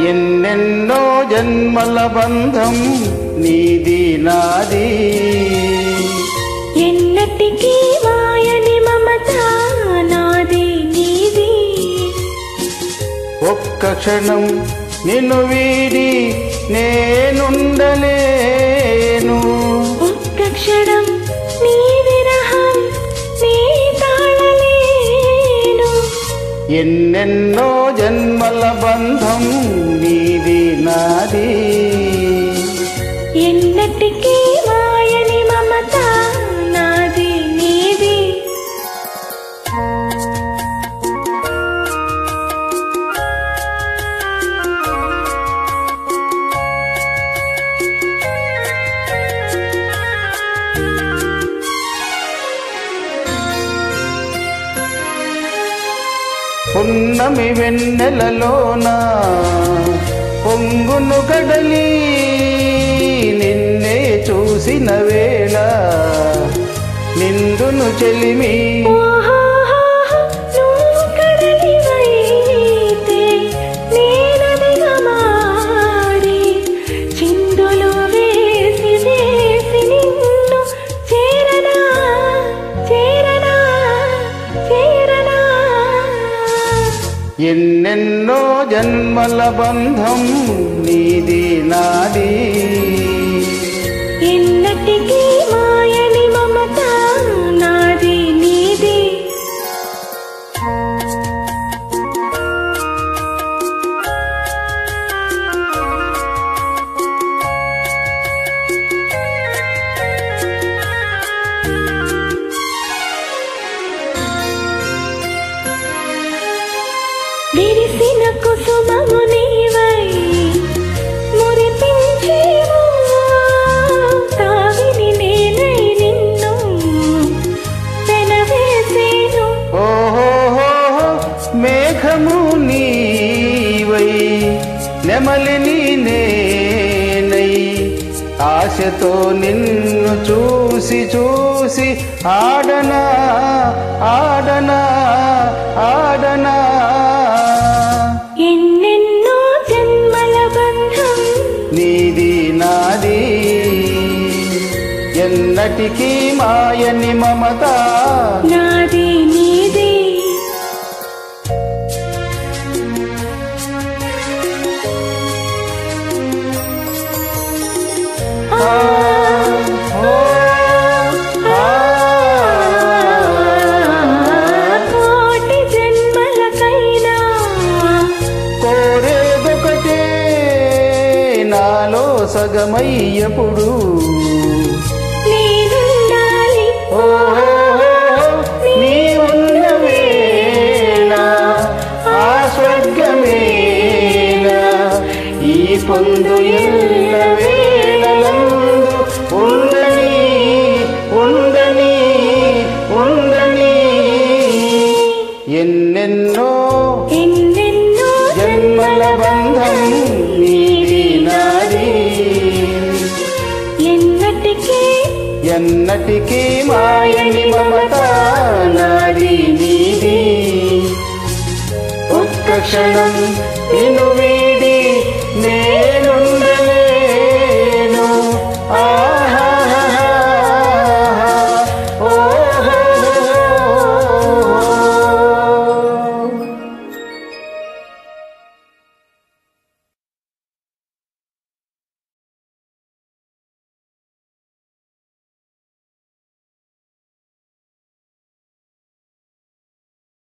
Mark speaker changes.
Speaker 1: ఎన్నెన్నో జన్మల బంధం నీది నాది
Speaker 2: ఎన్నటికీ మాయని మమత నాది నీది
Speaker 1: ఒక్క క్షణం నిన్ను వీడి నేనుండలేను
Speaker 2: ఒక్క క్షణం నీ విరహం నీ తాళలేను
Speaker 1: ఎన్నెన్నో జన్మల బంధం నీది నాది
Speaker 2: ఎన్నటికీ మాయని మమత నాది నీది
Speaker 1: పున్నమి వెన్నెలలోన పొంగును కడలి నిన్నే చూసిన వేళ నిందును చెలిమి
Speaker 2: ఓహోహోహో, నువ్వు కడలివైతే నేనదిగా మారి చిందులు వేసి వేసి నిన్ను చేరనా చేరనా చేరనా
Speaker 1: ఎన్నెన్నో జన్మల బంధం నీది నాది
Speaker 2: ఎన్నటికీ మాయని మమత నాది నీది విరిసిన కుసుమము నీవై మురిపించేవు తావిని నేనై నిన్ను పెనవేసేను
Speaker 1: ఓహోహో మేఘము నీవై నెమలిని నేనై ఆశతో నిన్ను చూసి చూసి ఆడనా ఆడనా ఆడనా
Speaker 2: ఎన్నెన్నో జన్మల బంధం
Speaker 1: నీది నాది ఎన్నటికీ మాయని మమత
Speaker 2: నాది నీది
Speaker 1: ఆ, ఓ, ఆ.
Speaker 2: కోటి జన్మలకైనా
Speaker 1: కోరేదొకటే నాలో సగమయ్యప్పుడు
Speaker 2: నేనుండాలి
Speaker 1: ఓ నీ ఉన్న వేళ ఆ స్వర్గమేనా ఈ పొందు ఎల్ల వేళలందు ఉండని ఉండని ఉండని ఎన్నెన్నో
Speaker 2: ఎన్నెన్నో
Speaker 1: జన్మల బంధం నీది నాది
Speaker 2: ఎన్నటికీ
Speaker 1: ఎన్నటికీ మాయ